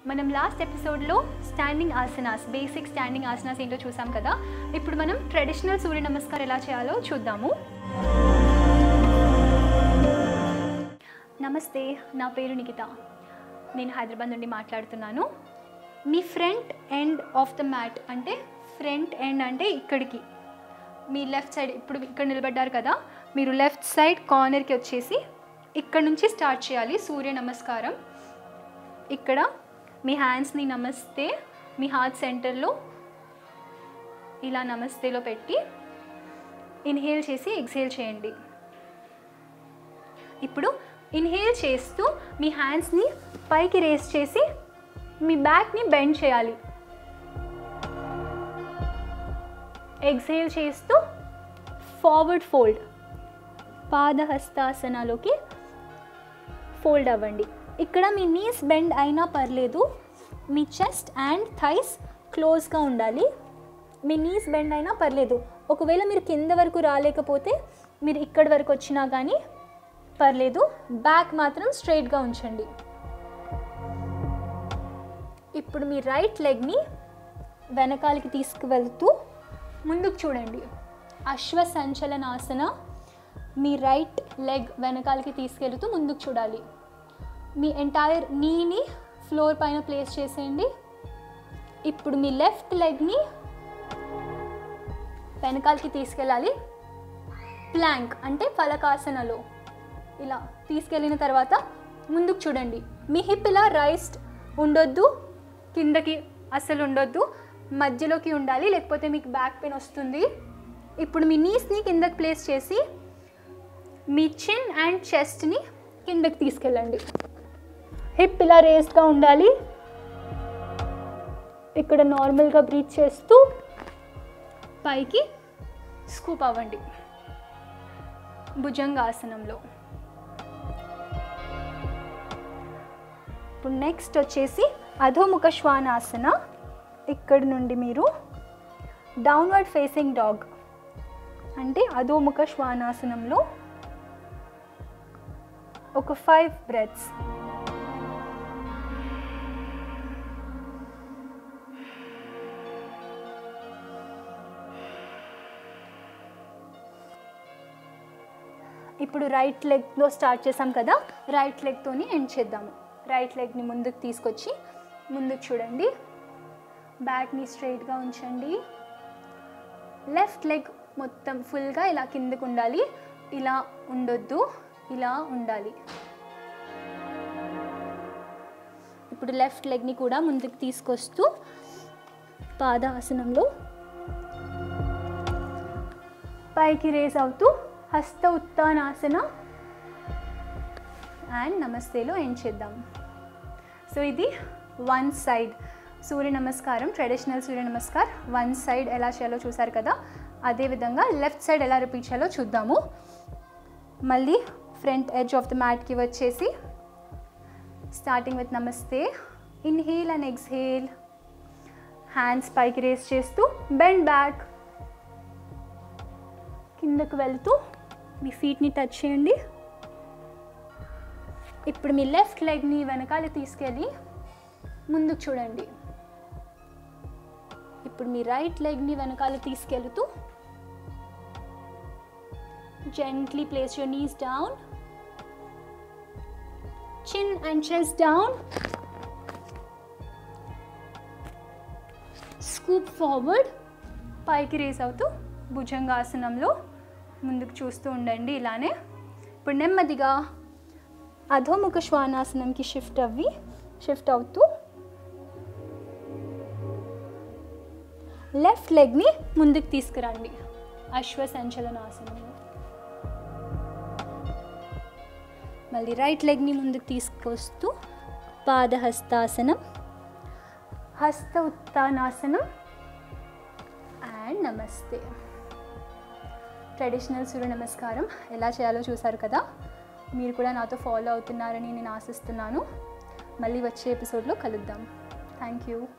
మనం లాస్ట్ ఎపిసోడ్లో standing asanas basic standing asanas ఏంటో చూసాం కదా ఇప్పుడు మనం ట్రెడిషనల్ సూర్య నమస్కారం ఎలా చేయాలో చూద్దాము నమస్తే నా పేరు నిఖిత నేను హైదరాబాద్ నుండి మాట్లాడుతున్నాను మీ front end of the mat అంటే ఫ్రంట్ ఎండ్ అంటే ఇక్కడికి మీ లెఫ్ట్ సైడ్ ఇప్పుడు ఇక్కడ నిలబడ్డారు కదా మీరు లెఫ్ట్ సైడ్ కార్నర్కి వచ్చేసి ఇక్కడ నుంచి స్టార్ట్ చేయాలి సూర్య నమస్కారం ఇక్కడ మీ హ్యాండ్స్ని నమస్తే మీ హార్ట్ సెంటర్లో ఇలా నమస్తేలో పెట్టి ఇన్హేల్ చేసి ఎక్సేల్ చేయండి ఇప్పుడు ఇన్హేల్ చేస్తూ మీ హ్యాండ్స్ని పైకి రేస్ చేసి మీ బ్యాక్ని బెండ్ చేయాలి ఎక్సేల్ చేస్తూ ఫార్వర్డ్ ఫోల్డ్ పాదహస్తాసనాలోకి ఫోల్డ్ అవ్వండి ఇక్కడ మీ నీస్ బెండ్ అయినా పర్లేదు మీ చెస్ట్ అండ్ థైస్ క్లోజ్గా ఉండాలి మీ నీస్ బెండ్ అయినా పర్లేదు ఒకవేళ మీరు కింద వరకు రాలేకపోతే మీరు ఇక్కడి వరకు వచ్చినా కానీ పర్లేదు బ్యాక్ మాత్రం స్ట్రైట్గా ఉంచండి ఇప్పుడు మీ రైట్ లెగ్ని వెనకాలకి తీసుకువెళ్తూ ముందుకు చూడండి అశ్వ సంచలనాసన మీ రైట్ లెగ్ వెనకాలకి తీసుకెళ్తూ ముందుకు చూడాలి మీ ఎంటైర్ నీని ఫ్లోర్ పైన ప్లేస్ చేసేయండి ఇప్పుడు మీ లెఫ్ట్ లెగ్ని వెనకాలకి తీసుకెళ్ళాలి ప్లాంక్ అంటే ఫలకాసనలో ఇలా తీసుకెళ్ళిన తర్వాత ముందుకు చూడండి మీ హిప్ ఇలా రైస్ట్ ఉండొద్దు కిందకి అస్సలు ఉండొద్దు మధ్యలోకి ఉండాలి లేకపోతే మీకు బ్యాక్ పెయిన్ వస్తుంది ఇప్పుడు మీ నీస్ని కిందకి ప్లేస్ చేసి మీ చిన్ అండ్ చెస్ట్ని కిందకి తీసుకెళ్ళండి హిప్ ఇలా రేస్గా ఉండాలి ఇక్కడ నార్మల్గా బ్రీత్ చేస్తూ పైకి స్కూప్ అవ్వండి భుజంగాసనంలో ఇప్పుడు నెక్స్ట్ వచ్చేసి అధోముఖ శ్వానాసన ఇక్కడ నుండి మీరు డౌన్వర్డ్ ఫేసింగ్ డాగ్ అంటే అధోముఖ శ్వానాసనంలో ఒక ఫైవ్ బ్రెత్స్ ఇప్పుడు రైట్ లెగ్లో స్టార్ట్ చేసాం కదా రైట్ లెగ్తోని ఎండ్ చేద్దాము రైట్ లెగ్ని ముందుకు తీసుకొచ్చి ముందుకు చూడండి బ్యాక్ని స్ట్రైట్గా ఉంచండి లెఫ్ట్ లెగ్ మొత్తం ఫుల్గా ఇలా కిందకు ఉండాలి ఇలా ఉండొద్దు ఇలా ఉండాలి ఇప్పుడు లెఫ్ట్ లెగ్ని కూడా ముందుకు తీసుకొస్తూ పాదాసనంలో పైకి రేస్ అవుతూ హస్త ఉత్తానాసన అండ్ నమస్తేలో ఎండ్ చేద్దాం సో ఇది one side Surya Namaskaram traditional Surya Namaskar one side ఎలా చేయాలో చూసారు కదా అదేవిధంగా లెఫ్ట్ సైడ్ ఎలా రిపీట్ చేయాలో చూద్దాము మళ్ళీ ఫ్రంట్ ఎడ్జ్ ఆఫ్ ద మ్యాట్కి వచ్చేసి starting with namaste inhale and exhale hands పైకి రేస్ చేస్తూ బెండ్ బ్యాక్ కిందకు వెళ్తూ మీ ఫీట్ని టచ్ చేయండి ఇప్పుడు మీ లెఫ్ట్ లెగ్ని వెనకాల తీసుకెళ్ళి ముందుకు చూడండి ఇప్పుడు మీ రైట్ లెగ్ని వెనకాల తీసుకెళ్తూ gently place your knees down chin and chest down scoop forward పైకి రేస్ అవుతూ భుజంగాసనంలో ముందుకు చూస్తూ ఉండండి ఇలానే ఇప్పుడు నెమ్మదిగా అధోముఖ శ్వానాసనంకి షిఫ్ట్ అవ్వి షిఫ్ట్ అవుతూ లెఫ్ట్ లెగ్ని ముందుకు తీసుకురండి అశ్వ సంచలనాసనంలో మళ్ళీ రైట్ లెగ్ని ముందుకు తీసుకొస్తూ పాదహస్తాసనం హస్త ఉత్తానాసనం అండ్ నమస్తే ట్రెడిషనల్ సూర్య నమస్కారం ఎలా చేయాలో చూసారు కదా మీరు కూడా నాతో ఫాలో అవుతున్నారని నేను ఆశిస్తున్నాను మళ్ళీ వచ్చే ఎపిసోడ్లో కలుద్దాం థ్యాంక్ యూ